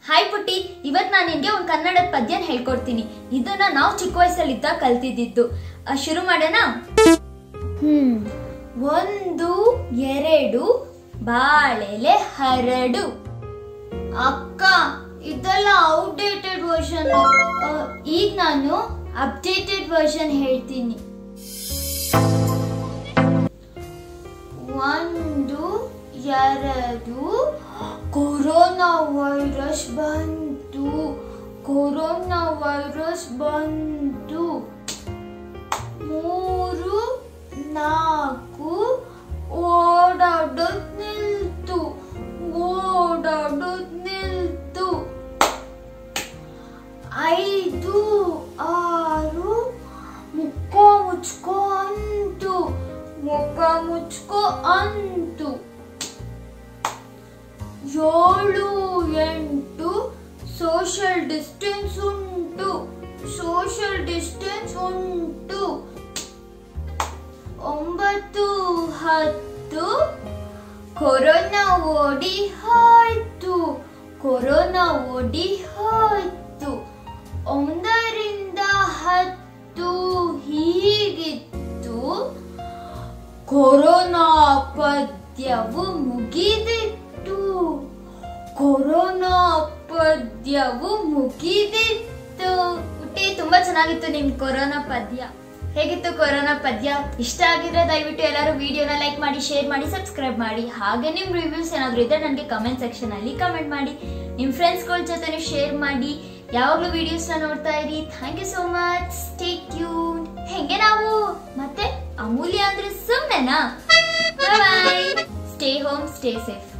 hi ಪುಟ್ಟಿ ಇವತ್ ನಾನು ನಿನ್ಗೆ ಒಂದು ಕನ್ನಡದ ಪದ್ಯನ ಹೇಳ್ಕೊಡ್ತೀನಿ ಇದನ್ನ ನಾವು ಚಿಕ್ಕ ವಯಸ್ಸಲ್ಲಿದ್ದ ಕಲ್ತಿದ್ದಿದ್ದು ಆ, ಶುರು ಮಾಡೋಣ ಹ್ಮ್ ಒಂದು ಎರಡು ಬಾಳೆಲೆ ಹರಡು ಅಕ್ಕ ಇದೆಲ್ಲ ಔಟ್ಡೇಟೆಡ್ ವರ್ಷನ್ ಈಗ ನಾನು ಅಪ್ಡೇಟೆಡ್ ವರ್ಷನ್ ಹೇಳ್ತೀನಿ ಒಂದು ಎರಡು ಕೊರೋನಾ ವೈರಸ್ ಬಂತು ಕೊರೋನಾ ವೈರಸ್ ಬಂತು ಮೂರು ನಾಲ್ಕು ಓಡಾಡೋದ್ ನಿಲ್ತು ಓಡಾಡೋದ್ ನಿಲ್ತು ಐದು ಆರು ಮುಖ ಮುಚ್ಕೋ ಅಂತು ಮುಖ ಮುಚ್ಕೋ ಅಂತು ಏಳು ಎಂಟು ಸೋಷಿಯಲ್ ಡಿಸ್ಟೆನ್ಸ್ ಉಂಟು ಸೋಷಿಯಲ್ ಡಿಸ್ಟೆನ್ಸ್ ಉಂಟು ಒಂಬತ್ತು ಹತ್ತು ಕೊರೋನಾ ಓಡಿ ಹೋಯ್ತು ಕೊರೋನಾ ಓಡಿ ಹೋಯ್ತು ಒಂದರಿಂದ ಹತ್ತು ಹೀಗಿತ್ತು ಕೊರೋನಾ ಪದ್ಯವು ಮುಗಿದಿತ್ತು ಕೊರೋನಾ ಪದ್ಯವು ಮುಗಿದಿತ್ತು ಹುಟ್ಟಿ ತುಂಬಾ ಚೆನ್ನಾಗಿತ್ತು ನಿಮ್ ಕೊರೋನಾ ಪದ್ಯ ಹೇಗಿತ್ತು ಕೊರೋನಾ ಪದ್ಯ ಇಷ್ಟ ಆಗಿದ್ರೆ ದಯವಿಟ್ಟು ಎಲ್ಲರೂ ವಿಡಿಯೋನ ಲೈಕ್ ಮಾಡಿ ಶೇರ್ ಮಾಡಿ ಸಬ್ಸ್ಕ್ರೈಬ್ ಮಾಡಿ ಹಾಗೆ ನಿಮ್ ರಿವ್ಯೂಸ್ ಏನಾದ್ರು ಇದ್ರೆ ನನಗೆ ಕಮೆಂಟ್ ಸೆಕ್ಷನ್ ಅಲ್ಲಿ ಕಮೆಂಟ್ ಮಾಡಿ ನಿಮ್ ಫ್ರೆಂಡ್ಸ್ಗಳ ಜೊತೆ ಶೇರ್ ಮಾಡಿ ಯಾವಾಗ್ಲೂ ವಿಡಿಯೋಸ್ ನೋಡ್ತಾ ಇರಿ thank you so much stay tune ಹೆಂಗೆ ನಾವು ಮತ್ತೆ ಅಮೂಲ್ಯ ಅಂದ್ರೆ ಸುಮ್ನೆನಾ bye stay home stay safe